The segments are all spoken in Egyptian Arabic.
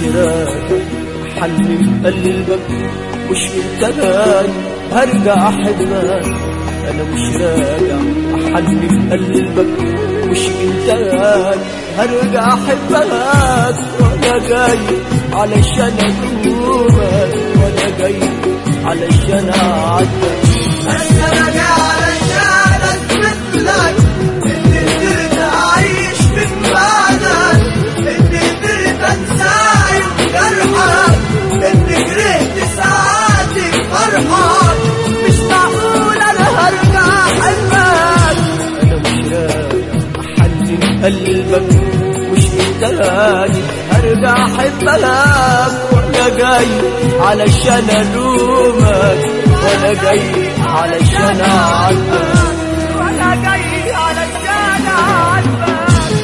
مش راجع حنن قلبك مش من تاني هرجع احبك انا مش راجع احنن قلبك مش من تاني هرجع احبك وانا جاي علشان ادومك وانا جاي علشان اعدك انا راجع علشان اثبت لك اني قدرت اعيش من بعدك اني قدرت انسى عيون جرحك اني كرهت ساعاتي فرحك مش معقول انا هرجع احبك انا مش راجع احنن قلبك مش من تاني هرجع احبك وانا جاي علشان الومك وانا جاي علشان اعدك وانا جاي علشان اعاتبك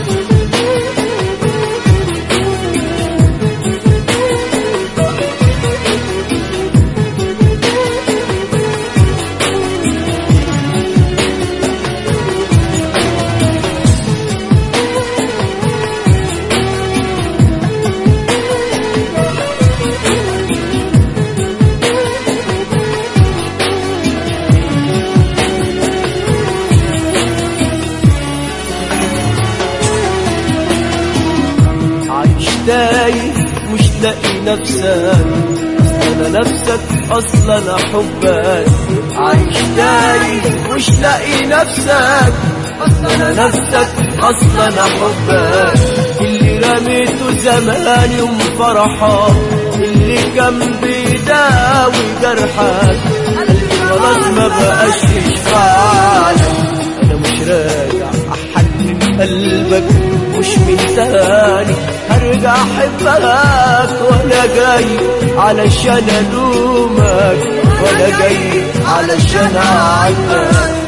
عايش تايه مش لاقي نفسك انا نفسك اصلا احبك عايش تايه مش لاقي نفسك انا نفسك اصلا احبك اللي رميته زمان يوم فرحك اللي كان بيداوي جرحك قلبي خلاص ما بقاش يشفعلك انا مش راجع احنن قلبك مش من تاني هرجع احبك وانا جاي علشان الومك وانا جاي علشان اعدك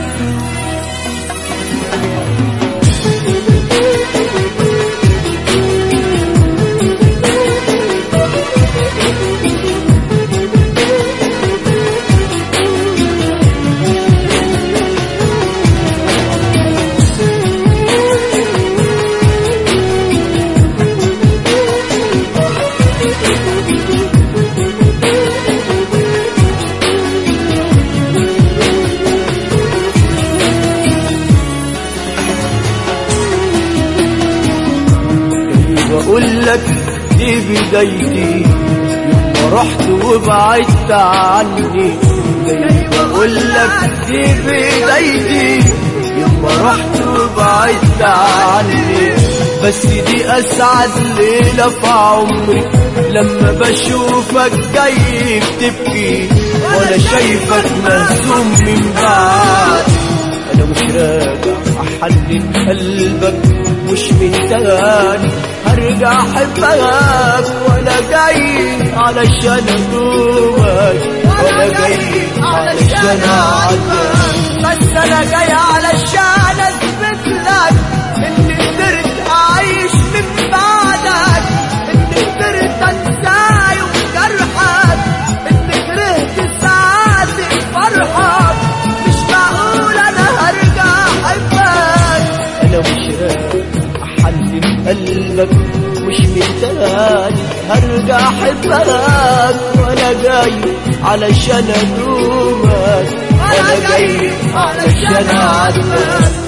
واقول لك دي بدايتي يوم ما رحت وبعدت عني جاي بقول لك دي بدايتي يوم ما رحت وبعدت عني بس دي اسعد ليله في عمري لما بشوفك جاي بتبكي وانا شايفك مهزوم من بعد انا مش راجع احنن قلبك مش من تاني هرجع احبك وانا جاي علشان ادومك وانا جاي علشان اعدك بس انا جاي علشان اثبت لك اني قدرت اعيش من بعدك اني قدرت انسى يوم جرحك اني كرهت ساعاتي فرحك مش معقول انا هرجع احبك انا مش راجع احنن قلبك مش من تاني هرجع احبك وانا جاي علشان ادومك وانا جاي علشان اعدك